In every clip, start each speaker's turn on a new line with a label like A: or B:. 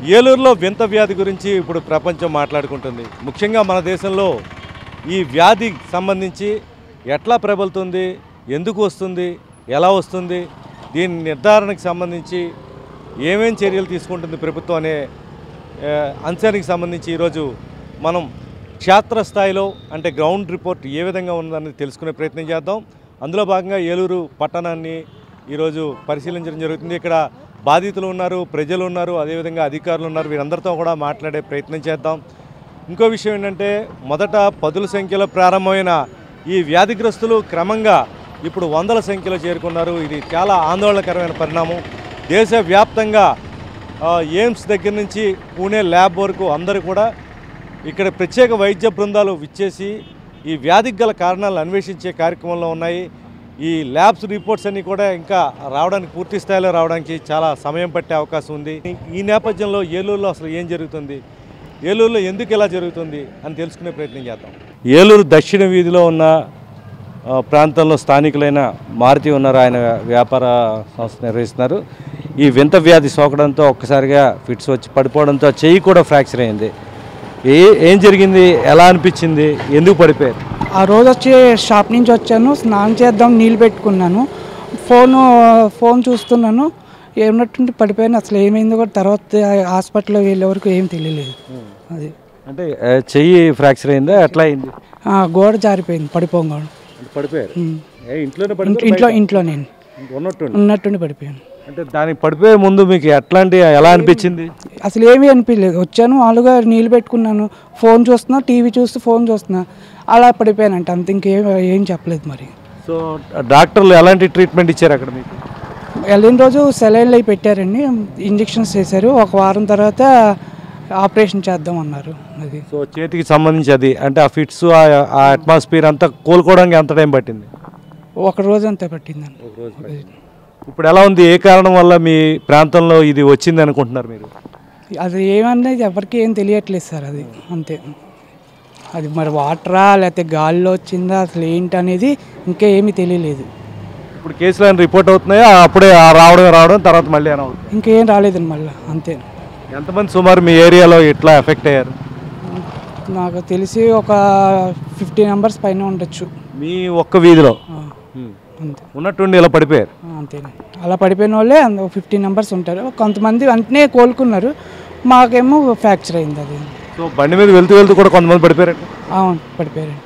A: ఏలూరులో వింత వ్యాధి గురించి ఇప్పుడు ప్రపంచం మాట్లాడుకుంటుంది ముఖ్యంగా మన దేశంలో ఈ వ్యాధి సంబంధించి ఎట్లా ప్రబలుతుంది ఎందుకు వస్తుంది ఎలా వస్తుంది దీని నిర్ధారణకు సంబంధించి ఏమేం చర్యలు తీసుకుంటుంది ప్రభుత్వం అనే ఆ, అంశానికి సంబంధించి ఈరోజు మనం క్షేత్రస్థాయిలో అంటే గ్రౌండ్ రిపోర్ట్ ఏ విధంగా ఉందనేది తెలుసుకునే ప్రయత్నం చేద్దాం అందులో భాగంగా ఏలూరు పట్టణాన్ని ఈరోజు పరిశీలించడం జరుగుతుంది ఇక్కడ బాధితులు ఉన్నారు ప్రజలు ఉన్నారు అదేవిధంగా అధికారులు ఉన్నారు వీరందరితో కూడా మాట్లాడే ప్రయత్నం చేద్దాం ఇంకో విషయం ఏంటంటే మొదట పదుల సంఖ్యలో ప్రారంభమైన ఈ వ్యాధిగ్రస్తులు క్రమంగా ఇప్పుడు వందల సంఖ్యలో చేరుకున్నారు ఇది చాలా ఆందోళనకరమైన పరిణామం దేశవ్యాప్తంగా ఆ, ఎయిమ్స్ దగ్గర నుంచి పూణే ల్యాబ్ వరకు అందరూ కూడా ఇక్కడ ప్రత్యేక వైద్య బృందాలు విచ్చేసి ఈ వ్యాధికి గల కారణాలను అన్వేషించే కార్యక్రమంలో ఉన్నాయి ఈ ల్యాబ్స్ రిపోర్ట్స్ అన్నీ కూడా ఇంకా రావడానికి పూర్తి స్థాయిలో రావడానికి చాలా సమయం పట్టే అవకాశం ఉంది ఈ నేపథ్యంలో ఏలూరులో అసలు ఏం జరుగుతుంది ఏలూరులో ఎందుకు ఇలా జరుగుతుంది అని తెలుసుకునే ప్రయత్నం చేద్దాం ఏలూరు దక్షిణ వీధిలో ఉన్న ఆ, ప్రాంతంలో స్థానికులైన మారుతి ఉన్నారు ఆయన వ్యాపార సంస్థ నిర్వహిస్తున్నారు ఈ వింత వ్యాధి సోకడంతో ఒక్కసారిగా ఫిట్స్ వచ్చి పడిపోవడంతో చెయ్యి కూడా ఫ్రాక్చర్ అయింది ఏ ఏం జరిగింది ఎలా అనిపించింది ఎందుకు పడిపోయారు
B: ఆ రోజు వచ్చి షాప్ నుంచి వచ్చాను స్నానం చేద్దాం నీళ్ళు పెట్టుకున్నాను ఫోను ఫోన్ చూస్తున్నాను ఏమన్నట్టుండి పడిపోయాను అసలు ఏమైందో కూడా తర్వాత హాస్పిటల్లో వెళ్ళే వరకు ఏం తెలియలేదు అది
A: అంటే ఆ, చెయ్యి ఫ్రాక్చర్ అయిందా ఎట్లా అయింది
B: ఆ, గోడ జారిపోయింది పడిపోగాడు
A: పడిపోయారు
B: ఉమ్.
A: ఇంట్లోనే
B: ఇంట్లో ఇంట్లో నేను
A: ఉన్నట్టు
B: ఉన్నట్టుండి పడిపోయాను
A: అంటే దానికి పడిపోయే ముందు మీకు ఎట్లాంటి ఎలా అనిపించింది
B: అసలు ఏమీ అనిపించలేదు వచ్చాను మామూలుగా నీళ్ళు పెట్టుకున్నాను ఫోన్ చూస్తున్నా టీవీ చూస్తూ ఫోన్ చూస్తున్నా అలా పడిపోయానంట అంత ఇంకేం ఏం చెప్పలేదు మరి
A: సో డాక్టర్లు ఎలాంటి ట్రీట్మెంట్ ఇచ్చారు అక్కడ మీకు
B: వెళ్ళిన రోజు సెలైన్లు అవి పెట్టారండి ఇంజెక్షన్స్ చేశారు ఒక వారం తర్వాత ఆపరేషన్ చేద్దాం అన్నారు అది
A: సో చేతికి సంబంధించి అది అంటే ఆ ఫిట్స్ ఆ అట్మాస్ఫియర్ అంతా కోలుకోవడానికి ఎంత టైం పట్టింది
B: ఒక రోజు అంతా పట్టిందండి
A: ఇప్పుడు ఎలా ఉంది ఏ కారణం వల్ల మీ ప్రాంతంలో ఇది వచ్చింది అనుకుంటున్నారు మీరు
B: అది ఏమన్నది ఎవరికి ఏం తెలియట్లేదు సార్ అది అంతే అది మరి వాటరా లేకపోతే గాలిలో వచ్చిందా అసలు ఏంటి అనేది ఇంకా ఏమీ తెలియలేదు
A: ఇప్పుడు కేసులు అని రిపోర్ట్ అవుతున్నాయా అప్పుడే ఆ రావడం రావడం తర్వాత మళ్ళీ అని అవుతుంది
B: ఇంకేం రాలేదండి మళ్ళీ అంతే
A: ఎంతమంది సుమారు మీ ఏరియాలో ఇట్లా ఎఫెక్ట్ అయ్యారు
B: నాకు తెలిసి ఒక ఫిఫ్టీ నెంబర్స్ పైన ఉండొచ్చు
A: మీ ఒక్క వీధిలో
B: ఆ, అంతే
A: ఉన్నట్టుండి ఇలా పడిపోయారు
B: ఆ, అంతేనే అలా పడిపోయిన వాళ్ళే ఫిఫ్టీ నెంబర్స్ ఉంటారు కొంతమంది వెంటనే కోలుకున్నారు మాకేమో ఫ్రాక్చర్ అయింది అది
A: సో బండి మీద వెళ్తూ వెళ్తూ కూడా కొంతమంది పడిపోయారు
B: అవును పడిపోయారు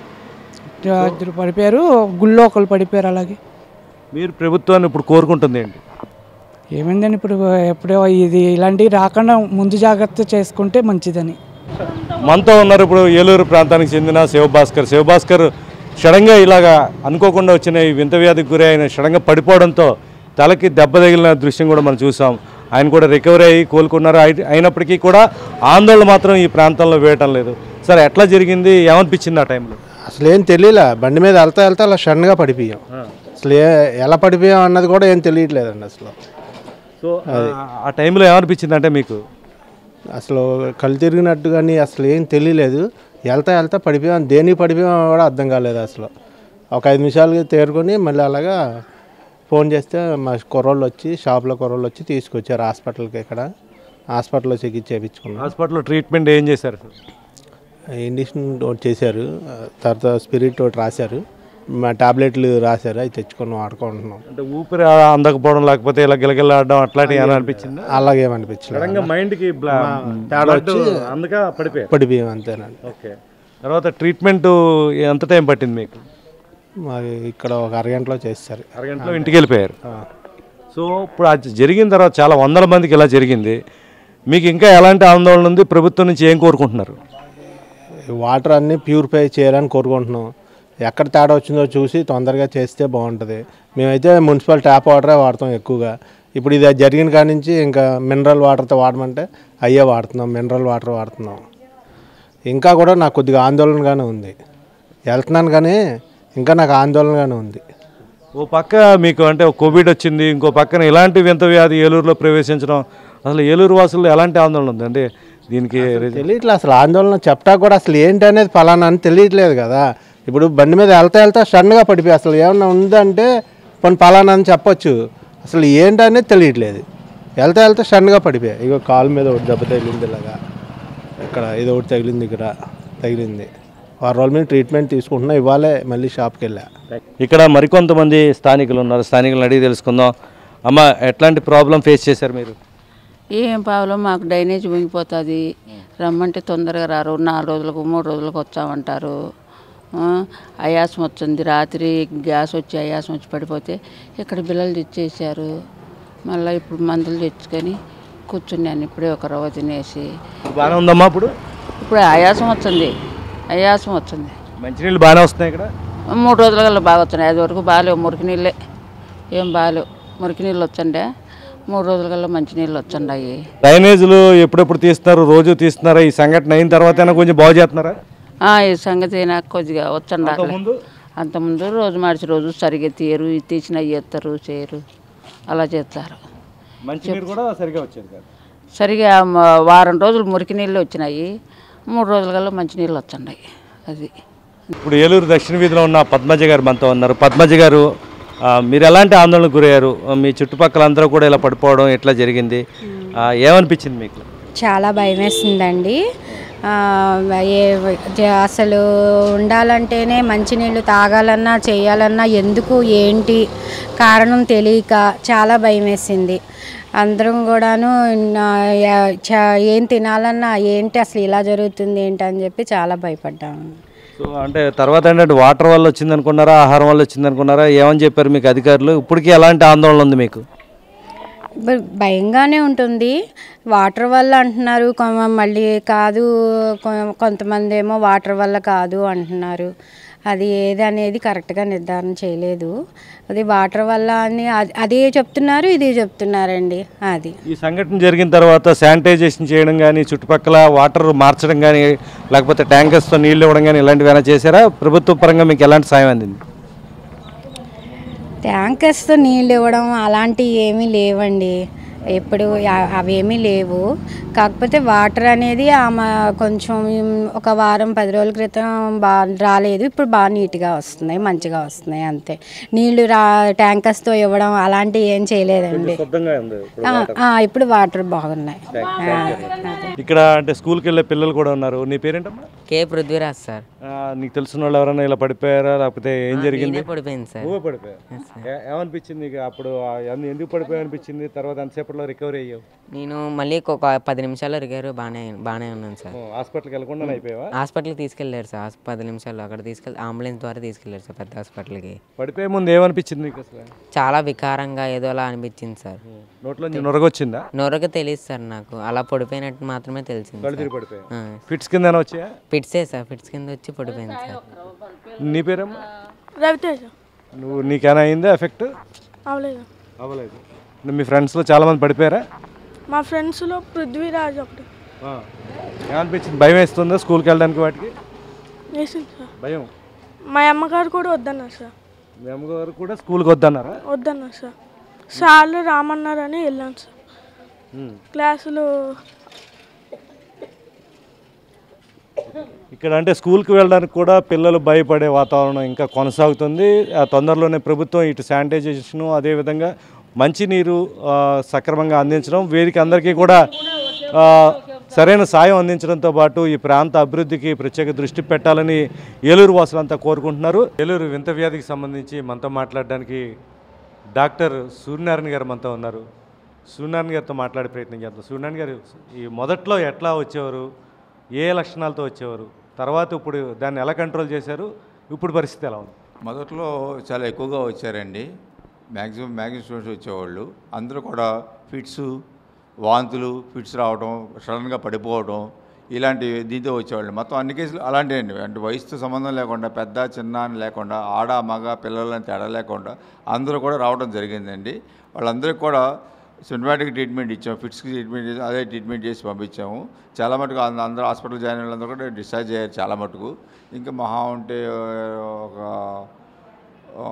B: ఇద్దరు పడిపోయారు గుళ్ళో ఒకళ్ళు పడిపోయారు అలాగే
A: మీరు ప్రభుత్వాన్ని ఇప్పుడు కోరుకుంటుంది ఏంటి
B: ఏమైందని ఇప్పుడు ఎప్పుడో ఇది ఇలాంటివి రాకుండా ముందు జాగ్రత్త చేసుకుంటే మంచిదని
A: మనతో ఉన్నారు ఇప్పుడు ఏలూరు ప్రాంతానికి చెందిన శివభాస్కర్ శివభాస్కర్ సడన్గా ఇలాగా అనుకోకుండా వచ్చిన ఈ వింత వ్యాధికి గురి అయిన సడన్గా పడిపోవడంతో తలకి దెబ్బ తగిలిన దృశ్యం కూడా మనం చూసాం ఆయన కూడా రికవరీ అయ్యి కోలుకున్నారు అయి- అయినప్పటికీ కూడా ఆందోళన మాత్రం ఈ ప్రాంతంలో వేయటం లేదు సరే ఎట్లా జరిగింది ఏమనిపించింది ఆ టైంలో
C: అసలు ఏం తెలియలే బండి మీద వెళ్తా వెళ్తా అలా సడన్గా పడిపోయాం అసలు ఏ ఎలా పడిపోయాం అన్నది కూడా ఏం తెలియట్లేదండి అసలు
A: సో ఆ టైంలో ఏమనిపించింది అంటే మీకు
C: అసలు కళ్ళు తిరిగినట్టు కానీ అసలు ఏం తెలియలేదు వెళ్తా వెళ్తా పడిపోయాం దేనికి పడిపోయాం కూడా అర్థం కాలేదు అసలు ఒక ఐదు నిమిషాలకి తేరుకొని మళ్ళీ అలాగా ఫోన్ చేస్తే మా కుర్రోళ్ళు వచ్చి షాప్లో కుర్రోళ్ళు వచ్చి తీసుకొచ్చారు హాస్పిటల్కి ఇక్కడ హాస్పిటల్లో చికిత్స చేయించుకున్నాం
A: హాస్పిటల్లో ట్రీట్మెంట్ ఏం చేశారు
C: ఇండిషన్ ఒకటి చేశారు తర్వాత స్పిరిట్ ఒకటి రాశారు మా టాబ్లెట్లు రాశారు అవి తెచ్చుకొని వాడుకుంటున్నాం
A: అంటే ఊపిరి అందకపోవడం లేకపోతే ఇలా గిలగిలాడడం అట్లాంటివి ఏమైనా అనిపించిందా
C: అలాగేమనిపించలేదు
A: సడన్గా మైండ్కి
C: తేడా వచ్చి
A: అందుక పడిపోయారు
C: పడిపోయాం అంతేనండి
A: ఓకే తర్వాత ట్రీట్మెంట్ ఎంత టైం పట్టింది మీకు
C: మాది ఇక్కడ ఒక అరగంటలో చేస్తారు
A: అరగంటలో ఇంటికి వెళ్ళిపోయారు సో ఇప్పుడు అది జరిగిన తర్వాత చాలా వందల మందికి ఇలా జరిగింది మీకు ఇంకా ఎలాంటి ఆందోళన ఉంది ప్రభుత్వం నుంచి ఏం కోరుకుంటున్నారు
C: వాటర్ అన్నీ ప్యూరిఫై చేయాలని కోరుకుంటున్నాం ఎక్కడ తేడా వచ్చిందో చూసి తొందరగా చేస్తే బాగుంటుంది మేమైతే మున్సిపల్ ట్యాప్ వాటరే వాడతాం ఎక్కువగా ఇప్పుడు ఇది జరిగిన కాడి నుంచి ఇంకా మినరల్ వాటర్తో వాడమంటే అయ్యే వాడుతున్నాం మినరల్ వాటర్ వాడుతున్నాం ఇంకా కూడా నాకు కొద్దిగా ఆందోళనగానే ఉంది వెళ్తున్నాను కానీ ఇంకా నాకు ఆందోళనగానే ఉంది
A: ఓ పక్క మీకు అంటే కోవిడ్ వచ్చింది ఇంకో పక్కన ఇలాంటి వింత వ్యాధి ఏలూరులో ప్రవేశించడం అసలు ఏలూరు వాసుల్లో ఎలాంటి ఆందోళన ఉంది అంటే దీనికి
C: తెలియట్లేదు అసలు ఆందోళన చెప్తా కూడా అసలు ఏంటి అనేది ఫలానా అని తెలియట్లేదు కదా ఇప్పుడు బండి మీద వెళ్తా వెళ్తా సడన్గా పడిపోయి అసలు ఏమన్నా ఉందంటే కొన్ని ఫలానా అని చెప్పొచ్చు అసలు ఏంటి అనేది తెలియట్లేదు వెళ్తా వెళ్తా సడన్గా పడిపోయా ఇగో కాలు మీద ఒకటి దెబ్బ తగిలింది ఇలాగా ఇక్కడ ఇది ఒకటి తగిలింది ఇక్కడ తగిలింది వారం రోజుల మీద ట్రీట్మెంట్ తీసుకుంటున్నా ఇవాళే మళ్ళీ షాప్కి వెళ్ళా
A: ఇక్కడ మరికొంతమంది స్థానికులు ఉన్నారు స్థానికులను అడిగి తెలుసుకుందాం అమ్మ ఎట్లాంటి ప్రాబ్లం ఫేస్ చేశారు మీరు
D: ఏం పావులో మాకు డ్రైనేజ్ మునిగిపోతుంది రమ్మంటే తొందరగా రారు నాలుగు రోజులకు మూడు రోజులకు వచ్చామంటారు ఆ, ఆయాసం వచ్చింది రాత్రి గ్యాస్ వచ్చి ఆయాసం వచ్చి పడిపోతే ఇక్కడ బిల్లలు తెచ్చేసారు మళ్ళీ ఇప్పుడు మందులు తెచ్చుకొని కూర్చున్నాను ఇప్పుడే ఒక రవ్వ తినేసి
A: బాగానే ఉందమ్మా ఇప్పుడు
D: ఇప్పుడు ఆయాసం వచ్చింది ఆయాసం వచ్చింది
A: మంచినీళ్ళు బాగానే వస్తున్నాయి ఇక్కడ
D: మూడు రోజుల కల్లా బాగా వచ్చినాయి అది వరకు బాగాలేవు మురికి నీళ్ళే ఏం బాగాలేవు మురికి నీళ్ళు వచ్చండే మూడు రోజుల కల్లా మంచి నీళ్ళు వచ్చండాయి
A: డ్రైనేజీలు ఎప్పుడెప్పుడు తీస్తున్నారు రోజు తీస్తున్నారా ఈ సంఘటన అయిన తర్వాత కొంచెం బాగు చేస్తున్నారా
D: ఆ, ఈ సంగతి నాకు కొద్దిగా వచ్చండి
A: ముందు
D: అంతకుముందు రోజు మార్చి రోజు సరిగ్గా తీయరు ఇది తీసిన ఎత్తరు చేయరు అలా చేస్తారు
A: మంచినీరు కూడా సరిగా వచ్చేది కాదు
D: సరిగా మ- వారం రోజులు మురికి నీళ్ళు వచ్చినాయి మూడు రోజుల కల్లా మంచి నీళ్ళు వచ్చండాయి అది
A: ఇప్పుడు ఏలూరు దక్షిణ వీధిలో ఉన్న పద్మజ గారు మనతో ఉన్నారు పద్మజ గారు ఆ, మీరు ఎలాంటి ఆందోళనకు గురయ్యారు ఆ, మీ చుట్టుపక్కల అందరూ కూడా ఇలా పడిపోవడం ఎట్లా జరిగింది ఆ, ఏమనిపించింది మీకు
E: చాలా భయం వేస్తుందండి ఆ, ఏ జ- అసలు ఉండాలంటేనే మంచినీళ్ళు తాగాలన్నా చేయాలన్నా ఎందుకు ఏంటి కారణం తెలియక చాలా భయం వేసింది అందరం కూడాను నా- యా- చ- ఏం తినాలన్నా ఏంటి అసలు ఇలా జరుగుతుంది ఏంటి అని చెప్పి చాలా భయపడ్డాము
A: సో అంటే తర్వాత ఏంటంటే వాటర్ వల్ల వచ్చింది అనుకున్నారా ఆహారం వల్ల వచ్చింది అనుకున్నారా ఏమని చెప్పారు మీకు అధికారులు ఇప్పటికీ ఎలాంటి ఆందోళన ఉంది మీకు
E: బ- భయంగానే ఉంటుంది వాటర్ వల్ల అంటున్నారు కొ- మళ్ళీ కాదు కొ- కొంతమంది ఏమో వాటర్ వల్ల కాదు అంటున్నారు అది ఏది అనేది కరెక్ట్గా నిర్ధారణ చేయలేదు అది వాటర్ వల్ల అని అది- అదే చెప్తున్నారు ఇది చెప్తున్నారండి అది
A: ఈ సంఘటన జరిగిన తర్వాత శానిటైజేషన్ చేయడం కానీ చుట్టుపక్కల వాటర్ మార్చడం కానీ లేకపోతే ట్యాంకర్స్తో నీళ్ళు ఇవ్వడం కానీ ఇలాంటివి ఏమైనా చేశారా ప్రభుత్వ పరంగా మీకు ఎలాంటి సాయం అందింది
E: ట్యాంకర్స్తో నీళ్ళు ఇవ్వడం అలాంటివి ఏమీ లేవండి ఎప్పుడు ఆ- అవేమీ లేవు కాకపోతే వాటర్ అనేది ఆమె కొంచెం ఒక వారం పది రోజుల క్రితం బాగా రాలేదు ఇప్పుడు బాగా నీట్గా వస్తున్నాయి మంచిగా వస్తున్నాయి అంతే నీళ్లు రా ట్యాంకర్స్తో ఇవ్వడం అలాంటివి ఏం చేయలేదండి
A: శుద్ధంగా ఉంది
E: ఆ, ఆ, ఇప్పుడు వాటర్ బాగున్నాయి ఆ, అదే.
A: ఇక్కడ అంటే స్కూల్కి వెళ్ళే పిల్లలు కూడా ఉన్నారు నీ పేరేంటమ్మా
F: కే పృథ్వీరాజ్ సార్
A: ఆ, నీకు తెలిసిన వాళ్ళు ఎవరైనా ఇలా పడిపోయారా లేకపోతే ఏం జరిగింది
F: నేనే పడిపోయింది సార్
A: నువ్వే పడిపోయా ఏ- ఏమనిపించింది నీకు అప్పుడు ఆ ఎందు- ఎందుకు పడిపోయా అనిపించింది తర్వాత ఎంతసేపట్లో రికవరీ అయ్యావు
F: నేను మళ్ళీ ఒక పది నిమిషాల్లో రిగారు బాగానే బాగానే ఉన్నాను సార్
A: ఓ, హాస్పిటల్కి వెళ్ళకుండా అయిపోయావా
F: హాస్పిటల్కి తీసుకెళ్ళారు సార్ హాస్- పది నిమిషాల్లో అక్కడ తీసుకెళ్ళి అంబులెన్స్ ద్వారా తీసుకెళ్ళారు సార్ పెద్ద హాస్పిటల్కి
A: పడిపోయే ముందు ఏమనిపించింది నీకు అసలు
F: చాలా వికారంగా ఏదో అలా అనిపించింది సార్
A: నోట్లో నుంచి నొరగొచ్చిందా
F: నొరగ తెలియదు సార్ నాకు అలా పడిపోయినట్టు మాత్రమే తెలిసింది
A: కళ్ళు
F: సార్.
A: తిరిగి పడిపోయా
F: ఆ,
A: ఫిట్స్ కింద వచ్చాయా
F: ఫిట్సే సార్ ఫిట్స్ కింద వచ్చి పడిపోయింది సార్
A: నీ పేరమ్మా
G: రవితేజ
A: నువ్వు నీకేనా అయిందా ఎఫెక్ట్
G: అవలేదు
A: అవ్వలేదు నువ్వు మీ ఫ్రెండ్స్లో చాలామంది పడిపోయారా
G: మా ఫ్రెండ్స్లో పృథ్వీరాజ్ ఒకటి
A: ఆ. ఏమనిపించింది భయం వేస్తుందా స్కూల్కి వెళ్ళడానికి వాటికి
G: వేసింది సార్
A: భయం
G: మా అమ్మగారు కూడా వద్దన్నారు సార్
A: మీ అమ్మగారు కూడా స్కూల్కి వద్దన్నారా
G: వద్దన్నారు సార్ సార్లు రామన్నారని వెళ్ళాను సార్ క్లాసులు
A: ఇక్కడ అంటే స్కూల్కి వెళ్ళడానికి కూడా పిల్లలు భయపడే వాతావరణం ఇంకా కొనసాగుతుంది ఆ తొందరలోనే ప్రభుత్వం ఇటు శానిటైజేషను అదేవిధంగా మంచినీరు ఆ, సక్రమంగా అందించడం వీరికి అందరికీ కూడా ఆ, సరైన సాయం అందించడంతో పాటు ఈ ప్రాంత అభివృద్ధికి ప్రత్యేక దృష్టి పెట్టాలని ఏలూరు వాసులంతా కోరుకుంటున్నారు ఏలూరు వింత వ్యాధికి సంబంధించి మనతో మాట్లాడడానికి డాక్టర్ సూర్యనారాయణ గారు మనతో ఉన్నారు సూర్యనారాయణ గారితో మాట్లాడే ప్రయత్నం చేద్దాం సూర్యనారాయణ గారు ఈ మొదట్లో ఎట్లా వచ్చేవారు ఏ లక్షణాలతో వచ్చేవారు తర్వాత ఇప్పుడు దాన్ని ఎలా కంట్రోల్ చేశారు ఇప్పుడు పరిస్థితి ఎలా ఉంది
H: మొదట్లో చాలా ఎక్కువగా వచ్చారండి మ్యాక్సిమం మ్యాక్సిమం స్టూడెంట్స్ వచ్చేవాళ్ళు అందరూ కూడా ఫిట్స్ వాంతులు ఫిట్స్ రావడం సడన్గా పడిపోవడం ఇలాంటి దీంతో వచ్చేవాళ్ళు మొత్తం అన్ని కేసులు అలాంటివి అండి అంటే వయసుతో సంబంధం లేకుండా పెద్ద చిన్న అని లేకుండా ఆడ మగ పిల్లలని తేడా లేకుండా అందరూ కూడా రావడం జరిగిందండి వాళ్ళందరికీ కూడా సినిమాటిక్ ట్రీట్మెంట్ ఇచ్చాము ఫిట్స్కి ట్రీట్మెంట్ చేసి అదే ట్రీట్మెంట్ చేసి పంపించాము చాలా మటుకు అంద- అందరూ హాస్పిటల్ జాయిన్ వాళ్ళందరూ కూడా డిశ్చార్జ్ అయ్యారు చాలా మటుకు ఇంకా మహా ఉంటే ఒక ఆ,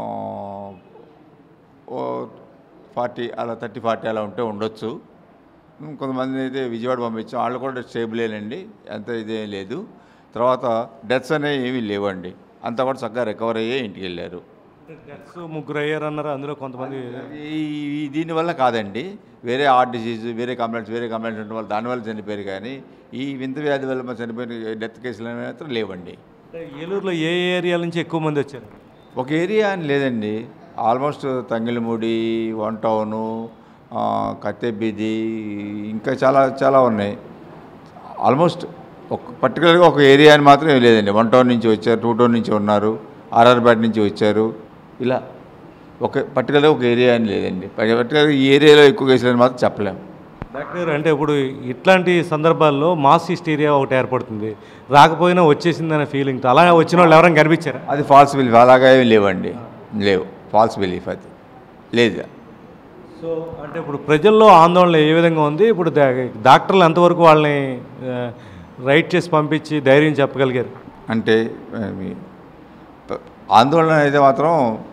H: ఓ ఫార్టీ అలా థర్టీ ఫార్టీ అలా ఉంటే ఉండొచ్చు ఉమ్, కొంతమంది అయితే విజయవాడ పంపించాం వాళ్ళు కూడా స్టేబులేనండి అంత ఇదేం లేదు తర్వాత డెత్స్ అనేవి ఏమీ లేవండి అంతా కూడా చక్కగా రికవర్ అయ్యే ఇంటికి వెళ్ళారు
A: డెత్స్ ముగ్గురు అయ్యారన్నారు అందులో కొంతమంది
H: ఈ ఈ దీనివల్ల కాదండి వేరే హార్ట్ డిసీజ్ వేరే కంప్లైంట్స్ వేరే కంప్లైంట్స్ ఉండడం వల్ల దానివల్ల చనిపోయారు కానీ ఈ వింత వ్యాధి వల్ల మన చనిపోయిన డెత్ కేసులు అనేవి మాత్రం లేవండి
A: అంటే ఏలూరులో ఏ ఏ ఏరియాల నుంచి ఎక్కువ మంది వచ్చారు
H: ఒక ఏరియా అని లేదండి ఆల్మోస్ట్ తంగిలమూడి వన్ టౌను ఆ, కత్తెబీది ఇంకా చాలా చాలా ఉన్నాయి ఆల్మోస్ట్ ఒక పర్టికులర్గా ఒక ఏరియా అని మాత్రం ఏం లేదండి వన్ టౌన్ నుంచి వచ్చారు టూ టౌన్ నుంచి ఉన్నారు ఆర్ఆర్పేట నుంచి వచ్చారు ఇలా ఒక పర్టికులర్గా ఒక ఏరియా అని లేదండి పర్టికులర్గా ఈ ఏరియాలో ఎక్కువ కేసులు అని మాత్రం చెప్పలేము
A: డాక్టర్ అంటే ఇప్పుడు ఇట్లాంటి సందర్భాల్లో మాస్ హిస్టీరియా ఒకటి ఏర్పడుతుంది రాకపోయినా వచ్చేసిందనే ఫీలింగ్ అలా వచ్చిన వాళ్ళు ఎవరైనా కనిపించారా
H: అది ఫాల్స్ బిలీఫ్ అలాగా ఏమి లేవండి లేవు ఫాల్స్ బిలీఫ్ అది లేదు
A: సో అంటే ఇప్పుడు ప్రజల్లో ఆందోళన ఏ విధంగా ఉంది ఇప్పుడు డా- డాక్టర్లు ఎంతవరకు వాళ్ళని ఆ, రైట్ చేసి పంపించి ధైర్యం చెప్పగలిగారు
H: అంటే ఏమి, ప- ఆందోళన అయితే మాత్రం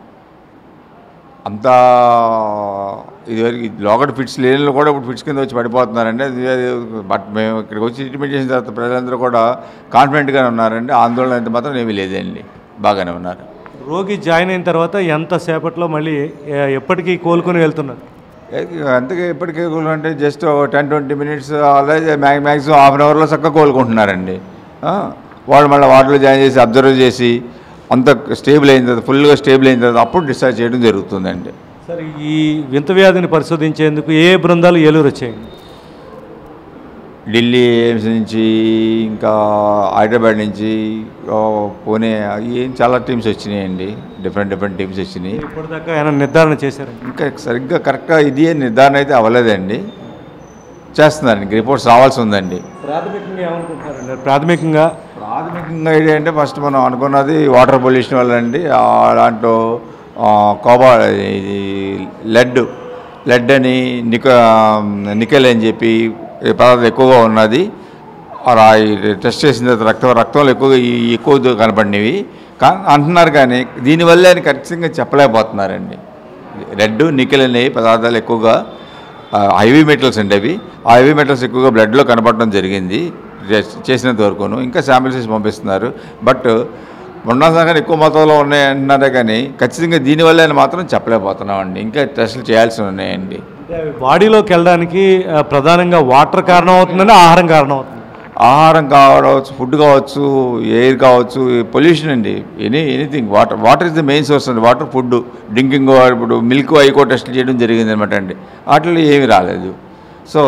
H: అంత ఇదివరకు లోకల్ ఫిట్స్ లేని వాళ్ళు కూడా ఇప్పుడు ఫిట్స్ కింద వచ్చి పడిపోతున్నారండి అది అది బట్ మేము ఇక్కడికి వచ్చి ట్రీట్మెంట్ చేసిన తర్వాత ప్రజలందరూ కూడా కాన్ఫిడెంట్గానే ఉన్నారండి ఆందోళన అయితే మాత్రం ఏమీ లేదండి బాగానే ఉన్నారు
A: రోగి జాయిన్ అయిన తర్వాత ఎంత సేపట్లో మళ్ళీ ఆ, ఎప్పటికీ కోలుకొని వెళ్తున్నారు
H: అంతగా ఇప్పటికే అంటే జస్ట్ టెన్ ట్వంటీ మినిట్స్ అలాగే మ్యా మ్యాక్సిమం హాఫ్ అన్ అవర్లో చక్కగా కోలుకుంటున్నారండి ఆ, వాళ్ళు మళ్ళీ వాటిలో జాయిన్ చేసి అబ్జర్వ్ చేసి అంత స్టేబుల్ అయిన తర్వాత ఫుల్గా స్టేబుల్ అయిన తర్వాత అప్పుడు డిశ్చార్జ్ చేయడం జరుగుతుందండి
A: సరే ఈ వింత వ్యాధిని పరిశోధించేందుకు ఏ బృందాలు ఏలూరు వచ్చాయి
H: ఢిల్లీ ఎయిమ్స్ నుంచి ఇంకా హైదరాబాద్ నుంచి ఆ, పూణే ఏం చాలా టీమ్స్ వచ్చినాయండి డిఫరెంట్ డిఫరెంట్ టీమ్స్ వచ్చినాయి
A: ఇప్పటిదాకా ఏమైనా నిర్ధారణ చేశారు
H: ఇంకా సరిగ్గా కరెక్ట్గా ఇది అని నిర్ధారణ అయితే అవ్వలేదండి చేస్తున్నారండి రిపోర్ట్స్ రావాల్సి ఉందండి
A: ప్రాథమికంగా ఏమనుకుంటున్నారండి ప్రాథమికంగా
H: ప్రాథమికంగా ఐడియా అంటే ఫస్ట్ మనం అనుకున్నది వాటర్ పొల్యూషన్ వల్ల అండి ఆ దాంట్లో ఆ, కోబా ఇది లెడ్ లెడ్ అని నిక నికెల్ అని చెప్పి ఈ పదార్థం ఎక్కువగా ఉన్నది అలా ఈ టెస్ట్ చేసిన తర్వాత రక్తం రక్తంలో ఎక్కువగా ఈ ఎక్కువ కనపడినవి కా అంటున్నారు కానీ దీనివల్ల అని ఖచ్చితంగా చెప్పలేకపోతున్నారండి రెడ్ నికెల్ అనేవి పదార్థాలు ఎక్కువగా హైవీ మెటల్స్ అండి అవి ఆ హైవీ మెటల్స్ ఎక్కువగా బ్లడ్లో కనపడడం జరిగింది చేస్- చేసినంత వరకును ఇంకా శాంపిల్స్ వేసి పంపిస్తున్నారు బట్ ఉన్నదాకా ఎక్కువ మొత్తంలో ఉన్నాయి అంటున్నారే కానీ ఖచ్చితంగా దీనివల్ల అని మాత్రం చెప్పలేకపోతున్నామండి ఇంకా టెస్టులు చేయాల్సి ఉన్నాయండి
A: అంటే అవి బాడీలోకి వెళ్ళడానికి ఆ, ప్రధానంగా వాటర్ కారణం అవుతుందండి ఆహారం కారణం అవుతుంది
H: ఆహారం కావచ్చు ఫుడ్ కావచ్చు ఎయిర్ కావచ్చు పొల్యూషన్ అండి any anything water water is the main source అండి వాటర్ ఫుడ్ డ్రింకింగ్ ఇప్పుడు మిల్క్ అవి కూడా టెస్ట్ చేయడం జరిగింది అనమాట అండి వాటిలో ఏమీ రాలేదు సో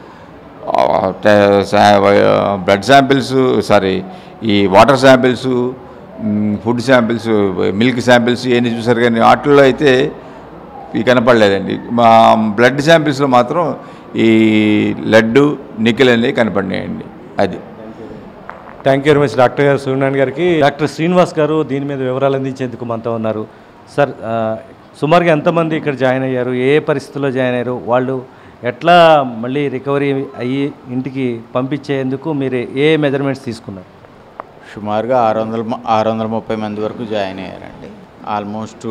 H: బ్లడ్ శాంపిల్స్ సారీ ఈ water samples food samples milk samples ఇవన్నీ చూసారు కానీ వాటిల్లో అయితే ఇవి కనపడలేదండి మా బ్లడ్ శాంపిల్స్లో మాత్రం ఈ లడ్డు నికెల్ అనేవి కనపడినాయండి అది
A: thank you very much doctor గారు సూర్యనారాయణ గారికి డాక్టర్ శ్రీనివాస్ గారు దీని మీద వివరాలు అందించేందుకు మనతో ఉన్నారు సార్ ఆ, సుమారుగా ఎంతమంది ఇక్కడ జాయిన్ అయ్యారు ఏ పరిస్థితుల్లో జాయిన్ అయ్యారు వాళ్ళు ఎట్లా మళ్ళీ రికవరీ అయ్యి ఇంటికి పంపించేందుకు మీరు ఏ మెజర్మెంట్స్ తీసుకున్నారు
I: సుమారుగా ఆరు వందల మ- ఆరు వందల ముప్పై మంది వరకు జాయిన్ అయ్యారండి almost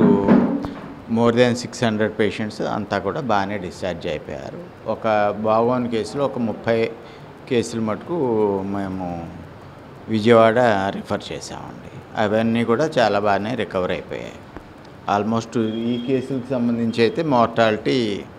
I: more than six hundred patients అంతా కూడా బాగానే డిశ్చార్జ్ అయిపోయారు ఒక బాగోని కేసులో ఒక ముప్పై కేసులు మటుకు మేము విజయవాడ రిఫర్ చేసామండి అవన్నీ కూడా చాలా బాగానే రికవర్ అయిపోయాయి ఆల్మోస్ట్ ఈ కేసులకు సంబంధించి అయితే మార్టాలిటీ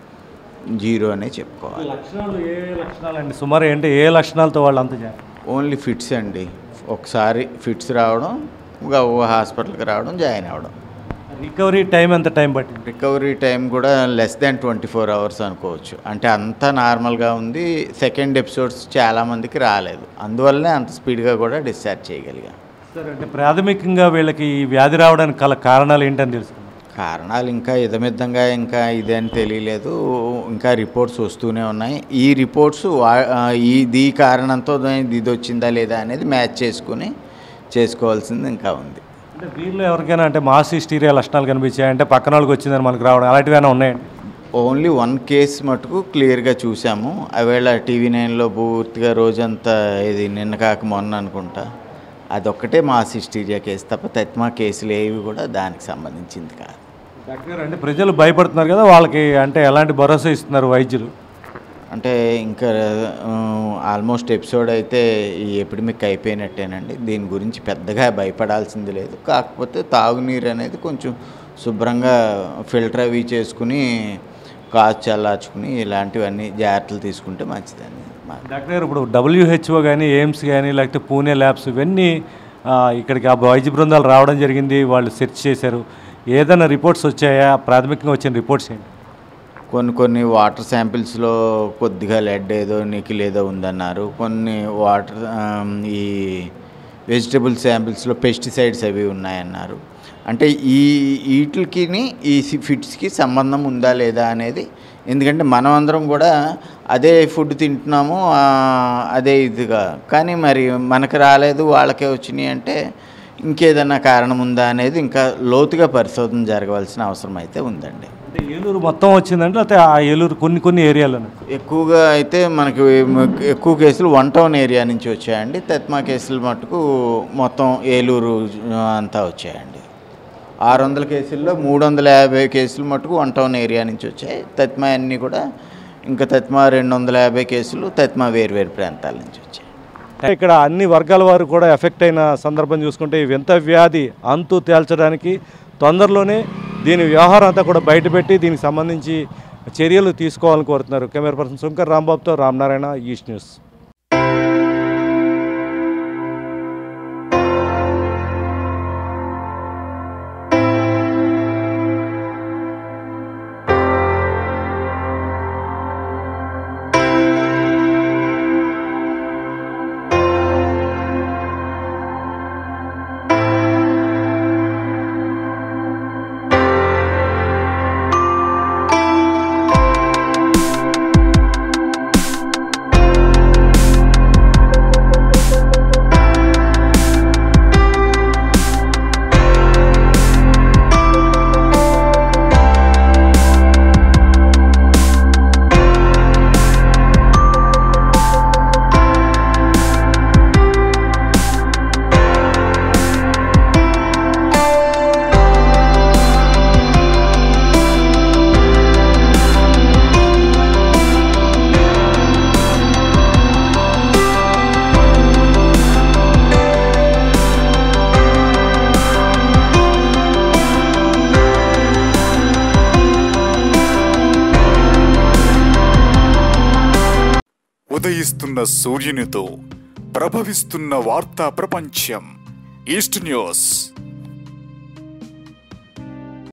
I: జీరో అనే చెప్పుకోవాలి
A: లక్షణాలు ఏ లక్షణాలు అండి సుమారు ఏంటి ఏ లక్షణాలతో వాళ్ళు అంత జాయిన్
I: ఓన్లీ ఫిట్స్ అండి ఒకసారి ఫిట్స్ రావడం ఇంకా ఓ హాస్పిటల్కి రావడం జాయిన్ అవ్వడం
A: రికవరీ టైం ఎంత టైం పట్టింది
I: రికవరీ టైం కూడా less than twenty four hours అనుకోవచ్చు అంటే అంతా నార్మల్గా ఉంది సెకండ్ ఎపిసోడ్స్ చాలామందికి రాలేదు అందువల్లనే అంత స్పీడ్గా కూడా డిశ్చార్జ్ చేయగలిగాం
A: సార్ అంటే ప్రాథమికంగా వీళ్ళకి ఈ వ్యాధి రావడానికి కల కారణాలు ఏంటని తెలుసుకున్నాం
I: కారణాలు ఇంకా ఇదమిద్దంగా ఇంకా ఇదే అని తెలియలేదు ఇంకా రిపోర్ట్స్ వస్తూనే ఉన్నాయి ఈ రిపోర్ట్స్ వా- ఆ, ఇది ఈ కారణంతో ఇది వచ్చిందా లేదా అనేది మ్యాచ్ చేసుకుని చేసుకోవాల్సింది ఇంకా ఉంది
A: అంటే వీళ్ళు ఎవరికైనా అంటే మాస్ హిస్టీరియా లక్షణాలు కనిపించాయి అంటే పక్కన వాళ్ళకి వచ్చిందని మనకు రావడం అలాంటివి ఏమైనా ఉన్నాయండి
I: ఓన్లీ వన్ కేస్ మటుకు క్లియర్గా చూసాము అవేళ టీవీ నైన్లో పూర్తిగా రోజంతా ఇది నిన్న కాక మొన్న అనుకుంటా అదొక్కటే మా సిస్టీరియా కేసు తప్ప తత్మా కేసులు ఏవి కూడా దానికి సంబంధించింది కాదు
A: డాక్టర్ గారు అంటే ప్రజలు భయపడుతున్నారు కదా వాళ్ళకి అంటే ఎలాంటి భరోసా ఇస్తున్నారు వైద్యులు
I: అంటే ఇంకా ఆల్మోస్ట్ ఎపిసోడ్ అయితే ఈ ఎపిడమిక్ అయిపోయినట్టేనండి దీని గురించి పెద్దగా భయపడాల్సింది లేదు కాకపోతే తాగునీరు అనేది కొంచెం శుభ్రంగా ఫిల్టర్ అవి చేసుకుని కాచు చల్లార్చుకుని ఇలాంటివన్నీ జాగ్రత్తలు తీసుకుంటే మంచిదండి మా
A: డాక్టర్ గారు ఇప్పుడు డబ్ల్యూహెచ్ఓ కానీ ఎయిమ్స్ కానీ లేకపోతే పూణే ల్యాబ్స్ ఇవన్నీ ఆ, ఇక్కడికి ఆ వైద్య బృందాలు రావడం జరిగింది వాళ్ళు సెర్చ్ చేశారు ఏదైనా రిపోర్ట్స్ వచ్చాయా ప్రాథమికంగా వచ్చిన రిపోర్ట్స్ ఏంటి
I: కొన్ని కొన్ని వాటర్ శాంపిల్స్లో కొద్దిగా లెడ్ ఏదో నికిల్ ఏదో ఉందన్నారు కొన్ని వాటర్ ఆమ్, ఈ వెజిటబుల్ శాంపిల్స్లో పెస్టిసైడ్స్ అవి ఉన్నాయన్నారు అంటే ఈ వీటికి ఈ ఫిట్స్కి సంబంధం ఉందా లేదా అనేది ఎందుకంటే మనం అందరం కూడా అదే ఫుడ్ తింటున్నాము ఆ, అదే ఇదిగా కానీ మరి మనకు రాలేదు వాళ్ళకే వచ్చినాయి అంటే ఇంకేదన్నా కారణం ఉందా అనేది ఇంకా లోతుగా పరిశోధన జరగవలసిన అవసరం అయితే ఉందండి
A: అంటే ఏలూరు మొత్తం వచ్చిందంటే లేకపోతే ఆ ఏలూరు కొన్ని కొన్ని ఏరియాలను
I: ఎక్కువగా అయితే మనకి ఎక్కువ కేసులు వన్ టౌన్ ఏరియా నుంచి వచ్చాయండి తత్మా కేసులు మటుకు మొత్తం ఏలూరు ఆ, అంతా వచ్చాయండి ఆరు వందల కేసుల్లో మూడు వందల యాభై కేసులు మటుకు వన్ టౌన్ ఏరియా నుంచి వచ్చాయి తత్మా అన్నీ కూడా ఇంకా తత్మా రెండు వందల యాభై కేసులు తత్మా వేరు వేరు ప్రాంతాల నుంచి వచ్చాయి
A: ఇక్కడ అన్ని వర్గాల వారు కూడా ఎఫెక్ట్ అయిన సందర్భం చూసుకుంటే ఈ వింత వ్యాధి అంతు తేల్చడానికి తొందరలోనే దీని వ్యవహారం అంతా కూడా బయటపెట్టి దీనికి సంబంధించి చర్యలు తీసుకోవాలని కోరుతున్నారు కెమెరా పర్సన్ శంకర్ రాంబాబుతో రామనారాయణ ఈస్ట్ న్యూస్
J: ఉదయిస్తున్న సూర్యునితో ప్రభవిస్తున్న వార్తా ప్రపంచం ఈస్ట్ న్యూస్